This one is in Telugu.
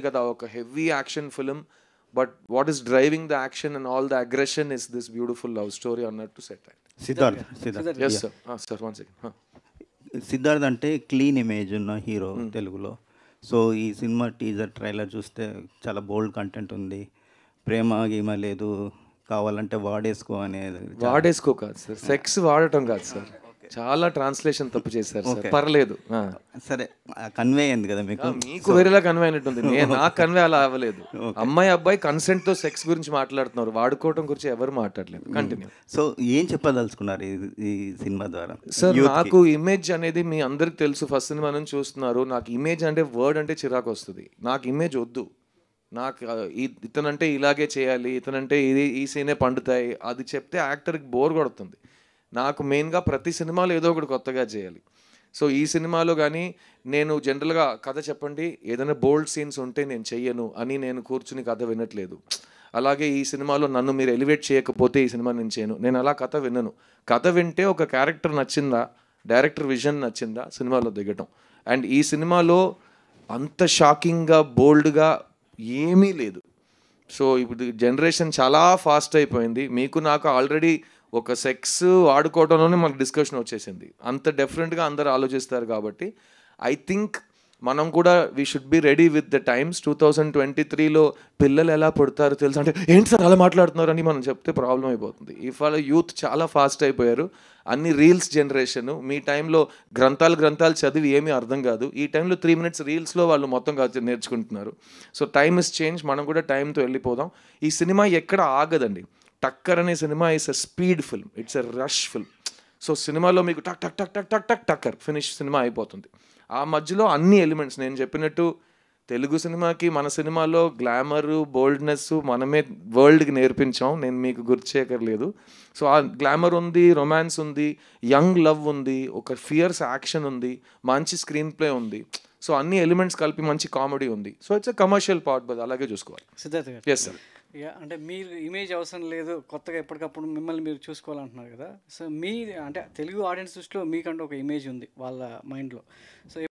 కదా ఒక heavy action film but what is driving the action and all the aggression is this beautiful love story అన్నట్టు సెట్ అయింది Siddharth Siddharth yes sir sir one second Siddharth అంటే క్లీన్ ఇమేజ్ ఉన్న హీరో తెలుగులో సో ఈ సినిమా టీజర్ ట్రైలర్ చూస్తే చాలా బోల్డ్ కంటెంట్ ఉంది ప్రేమ గీమ లేదు కావాలంటే వాడేసుకో అనేది వాడేసుకో కాదు సార్ సెక్స్ వాడటం కాదు సార్ చాలా ట్రాన్స్లేషన్ తప్పు చేశారు సార్ పర్లేదు ఆ. సరే కన్వే అయింది కదా మీకు మీకు వేరేలా కన్వే అయినట్టుంది నేను నాకు కన్వే అలా అవ్వలేదు అమ్మాయి అబ్బాయి కన్సెంట్ తో సెక్స్ గురించి మాట్లాడుతున్నారు వాడుకోవటం గురించి ఎవరు మాట్లాడలేదు కంటిన్యూ సో ఏం చెప్పదలుచుకున్నారు ఈ ఈ సినిమా ద్వారా సార్ నాకు ఇమేజ్ అనేది మీ అందరికి తెలుసు ఫస్ట్ సినిమా నుంచి చూస్తున్నారు నాకు ఇమేజ్ అంటే వర్డ్ అంటే చిరాకు వస్తుంది నాకు ఇమేజ్ వద్దు నాకు ఆ, ఈ- ఇతనంటే ఇలాగే చేయాలి ఇతనంటే ఇది ఈ సీనే పండుతాయి అది చెప్తే యాక్టర్కి బోర్ కొడుతుంది నాకు మెయిన్గా ప్రతి సినిమాలో ఏదో ఒకటి కొత్తగా చేయాలి సో ఈ సినిమాలో కానీ నేను జనరల్గా కథ చెప్పండి ఏదైనా బోల్డ్ సీన్స్ ఉంటే నేను చెయ్యను అని నేను కూర్చుని కథ వినట్లేదు అలాగే ఈ సినిమాలో నన్ను మీరు ఎలివేట్ చేయకపోతే ఈ సినిమా నేను చేయను నేను అలా కథ వినను కథ వింటే ఒక క్యారెక్టర్ నచ్చిందా డైరెక్టర్ విజన్ నచ్చిందా సినిమాలో దిగటం అండ్ ఈ సినిమాలో అంత షాకింగ్గా బోల్డ్గా ఏమీ లేదు సో ఇప్పుడు జనరేషన్ చాలా ఫాస్ట్ అయిపోయింది మీకు నాకు ఆల్రెడీ ఒక సెక్స్ వాడుకోవడంలోనే మనకు డిస్కషన్ వచ్చేసింది అంత డెఫరెంట్గా అందరు ఆలోచిస్తారు కాబట్టి ఐ థింక్ మనం కూడా we should be ready with the times two thousand twenty త్రీలో పిల్లలు ఎలా పుడతారు తెలుసు అంటే ఏంటి సార్ అలా మాట్లాడుతున్నారు అని మనం చెప్తే ప్రాబ్లం అయిపోతుంది ఇవాళ యూత్ చాలా ఫాస్ట్ అయిపోయారు అన్ని రీల్స్ జనరేషన్ మీ టైంలో గ్రంథాలు గ్రంథాలు చదివి ఏమీ అర్థం కాదు ఈ టైంలో త్రీ మినిట్స్ రీల్స్లో వాళ్ళు మొత్తం కాదు నేర్చుకుంటున్నారు సో టైమ్ ఇస్ చేంజ్ మనం కూడా టైంతో వెళ్ళిపోదాం ఈ సినిమా ఎక్కడ ఆగదండి టక్కర్ అనే సినిమా is a speed film it's a rush film so సినిమాలో మీకు టక్ టక్ టక్ టక్ టక్ టక్ టక్కర్ ఫినిష్ సినిమా అయిపోతుంది ఆ మధ్యలో అన్ని ఎలిమెంట్స్ నేను చెప్పినట్టు తెలుగు సినిమాకి మన సినిమాలో గ్లామర్ బోల్డ్నెస్ మనమే వరల్డ్కి నేర్పించాం నేను మీకు గుర్తు చేయకర్లేదు సో ఆ గ్లామర్ ఉంది రొమాన్స్ ఉంది యంగ్ లవ్ ఉంది ఒక ఫియర్స్ యాక్షన్ ఉంది మంచి స్క్రీన్ ప్లే ఉంది సో అన్ని ఎలిమెంట్స్ కలిపి మంచి కామెడీ ఉంది so it's a commercial part but అలాగే చూసుకోవాలి సిద్ధార్థ్ గారు ఎస్ సార్ ఇక అంటే మీరు ఇమేజ్ అవసరం లేదు కొత్తగా ఎప్పటికప్పుడు మిమ్మల్ని మీరు చూసుకోవాలంటున్నారు కదా సో మీ అంటే తెలుగు ఆడియన్స్ దృష్టిలో మీకంటూ ఒక ఇమేజ్ ఉంది వాళ్ళ మైండ్లో సో